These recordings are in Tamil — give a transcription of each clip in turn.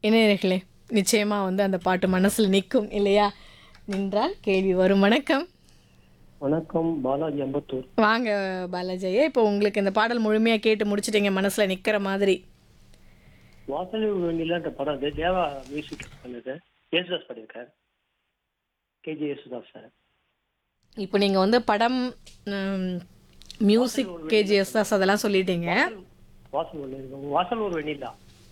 இணையர்களே நிச்சயமா வந்து அந்த பாட்டு மனசுல நிற்கும் இல்லையா நின்றால் கேள்வி வரும் வணக்கம் வணக்கம் பாலாஜி அம்பத்தூர் வாங்க பாலாஜியே இப்போ உங்களுக்கு இந்த பாடல் முழுமையா கேட்டு முடிச்சிட்டீங்க மனசுல நிக்கிற மாதிரி வாசல் வேண்டியலான்ற படம் அது தேவா மியூசிக் பண்ணது யேசுதாஸ் பண்ணியிருக்கார் கேஜி யேசுதாஸ் சார் இப்போ நீங்க வந்து படம் மியூசிக் கேஜிஎஸ் தாஸ் அதெல்லாம் சொல்லிட்டீங்க வாசல் ஒன்று இருக்கு வாசல் ஒரு வெண்ணிலா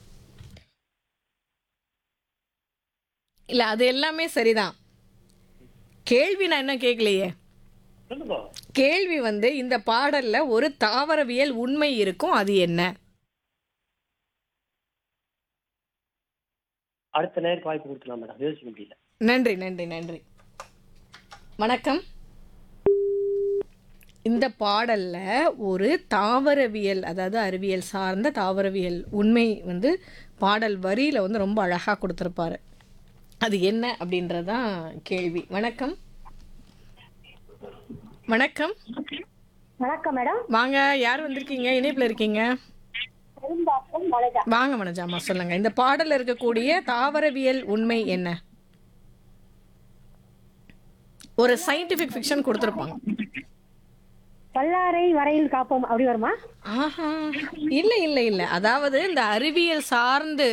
இல்ல அது எல்லாமே சரிதான் கேள்வி நான் என்ன கேட்கலையே சொல்லுங்க கேள்வி வந்து இந்த பாடல்ல ஒரு தாவரவியல் உண்மை இருக்கும் அது என்ன அடுத்த நேருக்கு வாய்ப்பு கொடுத்துலாம் மேடம் யோசிக்க முடியல நன்றி நன்றி நன்றி வணக்கம் இந்த பாடல்ல ஒரு தாவரவியல் அதாவது அறிவியல் சார்ந்த தாவரவியல் உண்மை வந்து பாடல் வரியில வந்து ரொம்ப அழகா கொடுத்துருப்பாரு அது என்ன அப்படின்றதான் கேள்வி வணக்கம் வணக்கம் வணக்கம் மேடம் வாங்க யார் வந்திருக்கீங்க இணைப்புல இருக்கீங்க பெரும்பாக்கம் மலைதா வாங்க மனஜாமா சொல்லுங்க இந்த பாடல்ல இருக்கக்கூடிய தாவரவியல் உண்மை என்ன ஒரு சயின்டிபிக் ஃபிக்ஷன் கொடுத்துருப்பாங்க பல்லாரை வரையில் காப்போம் அப்படி வருமா ஆஹா இல்ல இல்ல இல்ல அதாவது இந்த அறிவியல் சார்ந்து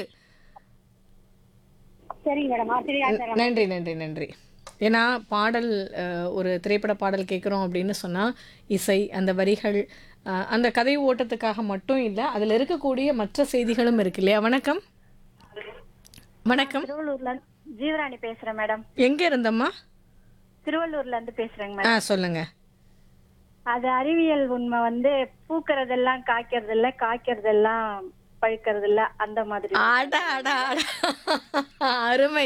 சரிங்க மேடம் ஆசிரியர் நன்றி நன்றி நன்றி ஏன்னா பாடல் அஹ், ஒரு திரைப்பட பாடல் கேட்குறோம் அப்படின்னு சொன்னால் இசை அந்த வரிகள் அஹ், அந்த கதை ஓட்டத்துக்காக மட்டும் இல்லை அதில் இருக்கக்கூடிய மற்ற செய்திகளும் இருக்கு இல்லையா வணக்கம் வணக்கம் திருவள்ளூர்ல இருந்து ஜீவராணி பேசுறேன் மேடம் எங்கே இருந்தம்மா திருவள்ளூர்ல இருந்து பேசுறேங்க ஆ மேடம் சொல்லுங்க அது அறிவியல் உண்மை வந்து பூக்கறதெல்லாம் காய்க்கிறது இல்ல காய்க்கிறதெல்லாம் பழுக்கிறது இல்ல அந்த மாதிரி அட அட அட அருமை